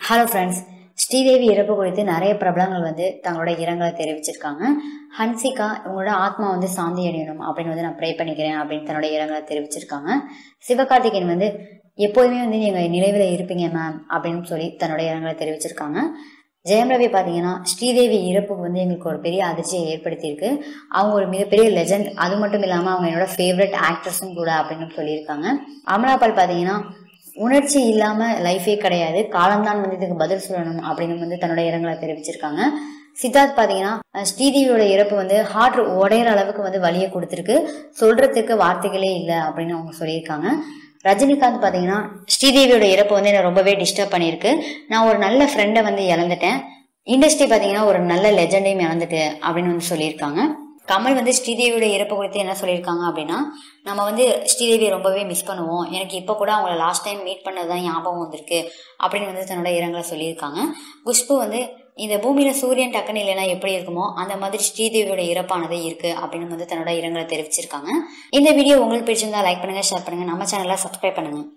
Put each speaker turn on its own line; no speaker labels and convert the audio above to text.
hello friends Sridevi இறப்பு குறித்து நிறைய பிரபலங்கள் வந்து தங்களோட இரங்கலை தெரிவிச்சிருக்காங்க ஹன்சிகா உங்களோட ஆத்மா வந்து சாந்தி அடையணும் அப்படின்னு வந்து நான் ப்ரே பண்ணிக்கிறேன் அப்படின்னு தன்னோட இரங்கலை தெரிவிச்சிருக்காங்க சிவகார்த்திகேயன் வந்து எப்போதுமே வந்து நீங்கள் நினைவில் இருப்பீங்க மேம் அப்படின்னு சொல்லி தன்னோட இரங்கலை தெரிவிச்சிருக்காங்க ஜெயம் ரவி பார்த்தீங்கன்னா ஸ்ரீதேவி இறப்பு வந்து எங்களுக்கு ஒரு பெரிய அதிர்ச்சியை ஏற்படுத்தியிருக்கு அவங்க ஒரு மிகப்பெரிய லெஜண்ட் அது மட்டும் இல்லாமல் அவங்க என்னோட ஃபேவரட் ஆக்ட்ரஸும் கூட அப்படின்னு சொல்லியிருக்காங்க அமலாபால் பார்த்தீங்கன்னா உணர்ச்சி இல்லாம லைஃபே கிடையாது காலம்தான் வந்து இதுக்கு பதில் சொல்லணும் அப்படின்னு வந்து தன்னோட இரங்கலை தெரிவிச்சிருக்காங்க சித்தார்த் பாத்தீங்கன்னா அஹ் ஸ்ரீதேவியோட இறப்பு வந்து ஹார்ட் உடையிற அளவுக்கு வந்து வலியை கொடுத்துருக்கு சொல்றதுக்கு வார்த்தைகளே இல்லை அப்படின்னு அவங்க சொல்லியிருக்காங்க ரஜினிகாந்த் பாத்தீங்கன்னா ஸ்ரீதேவியோட இறப்பு வந்து என்ன ரொம்பவே டிஸ்டர்ப் பண்ணியிருக்கு நான் ஒரு நல்ல ஃப்ரெண்டை வந்து இழந்துட்டேன் இண்டஸ்ட்ரி பாத்தீங்கன்னா ஒரு நல்ல லெஜண்டையும் இழந்துட்டு அப்படின்னு வந்து சொல்லியிருக்காங்க கமல் வந்து ஸ்ரீதேவியோட இறப்பு குறித்து என்ன சொல்லியிருக்காங்க அப்படின்னா நம்ம வந்து ஸ்ரீதேவியை ரொம்பவே மிஸ் பண்ணுவோம் எனக்கு இப்போ கூட அவங்கள லாஸ்ட் டைம் மீட் பண்ணது தான் ஞாபகம் வந்திருக்கு அப்படின்னு வந்து தன்னோட இரங்கலை சொல்லியிருக்காங்க குஷ்பு வந்து இந்த பூமியில சூரியன் டக்குன்னு இல்லைன்னா எப்படி இருக்குமோ அந்த மாதிரி ஸ்ரீதேவியோட இறப்பானது இருக்கு அப்படின்னு வந்து தன்னோட இரங்கலை தெரிவிச்சிருக்காங்க இந்த வீடியோ உங்களுக்கு பிடிச்சிருந்தா லைக் பண்ணுங்க ஷேர் பண்ணுங்க நம்ம சேனலை சப்ஸ்கிரைப் பண்ணுங்க